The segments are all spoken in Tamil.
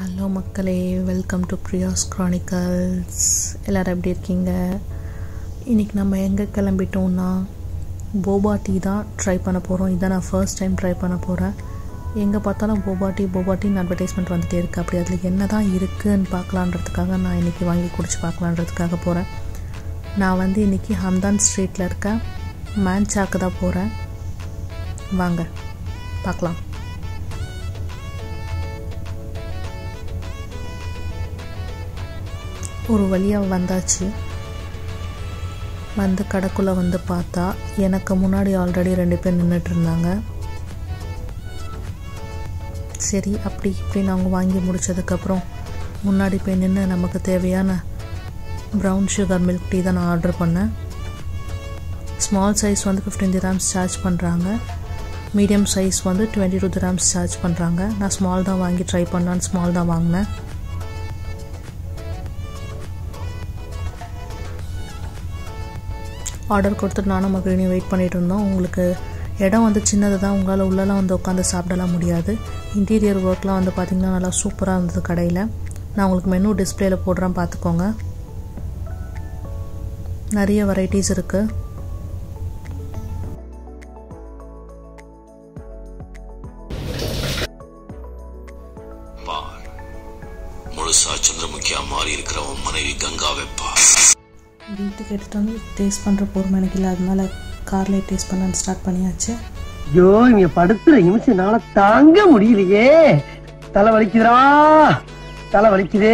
ஹலோ மக்களே வெல்கம் டு பிரியாஸ் க்ரானிக்கல்ஸ் எல்லோரும் எப்படி இருக்கீங்க இன்றைக்கி நம்ம எங்கே கிளம்பிட்டோம்னா போபா டீ தான் ட்ரை பண்ண போகிறோம் இதான் நான் ஃபர்ஸ்ட் டைம் ட்ரை பண்ண போகிறேன் எங்கே பார்த்தாலும் போபா டீ போபா டீன்னு அட்வர்டைஸ்மெண்ட் வந்துகிட்டே இருக்குது அப்படி அதில் என்ன தான் இருக்குன்னு பார்க்கலான்றதுக்காக நான் இன்றைக்கி வாங்கி குடிச்சு பார்க்கலான்றதுக்காக போகிறேன் நான் வந்து இன்றைக்கி ஹம்தான் ஸ்ட்ரீட்டில் இருக்க மேன்சாக்கு தான் போகிறேன் வாங்க பார்க்கலாம் ஒரு வழியாக வந்தாச்சு வந்து கடைக்குள்ளே வந்து பார்த்தா எனக்கு முன்னாடி ஆல்ரெடி ரெண்டு பேர் நின்றுட்டு இருந்தாங்க சரி அப்படி இப்படின்னு அவங்க வாங்கி முடித்ததுக்கப்புறம் முன்னாடி போய் நின்று நமக்கு தேவையான ப்ரௌன் சுகர் மில்க் டீ தான் நான் ஆர்டர் பண்ணேன் ஸ்மால் சைஸ் வந்து ஃபிஃப்டீன் கிராம்ஸ் சார்ஜ் பண்ணுறாங்க மீடியம் சைஸ் வந்து டுவெண்ட்டி டூ கிராம்ஸ் சார்ஜ் பண்ணுறாங்க நான் ஸ்மால் தான் வாங்கி ட்ரை பண்ணலான்னு ஸ்மால் தான் வாங்கினேன் ஆர்டர் கொடுத்துட்டு நானும் மகிழினி வெயிட் பண்ணிகிட்டு இருந்தோம் உங்களுக்கு இடம் வந்து சின்னது தான் உங்களால் உள்ளெல்லாம் வந்து உட்காந்து சாப்பிடலாம் முடியாது இன்டீரியர் ஒர்க்லாம் வந்து பார்த்திங்கன்னா நல்லா சூப்பராக இருந்தது கடையில் நான் உங்களுக்கு மெனு டிஸ்பிளேயில் போடுறேன் பார்த்துக்கோங்க நிறைய வெரைட்டிஸ் இருக்குது பார் முழுசா சந்திரமுகியா மாறி இருக்கிற உன் மனைவி கங்காவை பார் வீட்டுக்கு எடுத்துகிட்டு வந்து டேஸ்ட் பண்ணுற பொறுமை எனக்கு இல்லை அதனால கார்லேயே டேஸ்ட் பண்ண ஸ்டார்ட் பண்ணியாச்சு ஐயோ இங்க படுத்துற நிமிஷம்னால தாங்க முடியலையே தலை வலிக்குதுடா தலை வலிக்குதே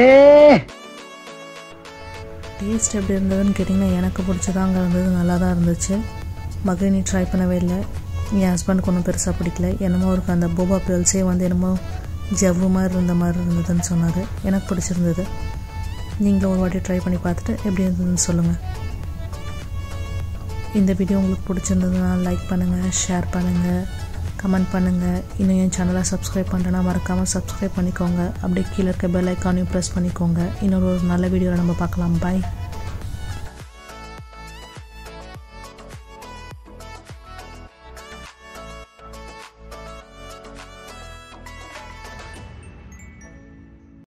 டேஸ்ட் எப்படி இருந்ததுன்னு கேட்டிங்கன்னா எனக்கு பிடிச்சதாங்க இருந்தது நல்லா தான் இருந்துச்சு மகிழினி ட்ரை பண்ணவே இல்லை என் ஹஸ்பண்டுக்கு ஒன்றும் பெருசாக பிடிக்கல என்னமோ இருக்கு அந்த போபா பியல்ஸே வந்து என்னமோ ஜவ்வு மாதிரி இருந்த மாதிரி இருந்ததுன்னு சொன்னார் எனக்கு பிடிச்சிருந்தது நீங்களும் ஒரு வாட்டி ட்ரை பண்ணி பார்த்துட்டு எப்படி இருந்ததுன்னு சொல்லுங்கள் இந்த வீடியோ உங்களுக்கு பிடிச்சிருந்ததுன்னா லைக் பண்ணுங்கள் ஷேர் பண்ணுங்கள் கமெண்ட் பண்ணுங்கள் இன்னும் என் சேனலை சப்ஸ்கிரைப் பண்ணுறேன்னா மறக்காமல் சப்ஸ்கிரைப் பண்ணிக்கோங்க அப்படியே கீழே இருக்க பெல் ஐக்கானையும் ப்ரெஸ் பண்ணிக்கோங்க இன்னொரு ஒரு நல்ல வீடியோவில் நம்ம பார்க்கலாம் பாய்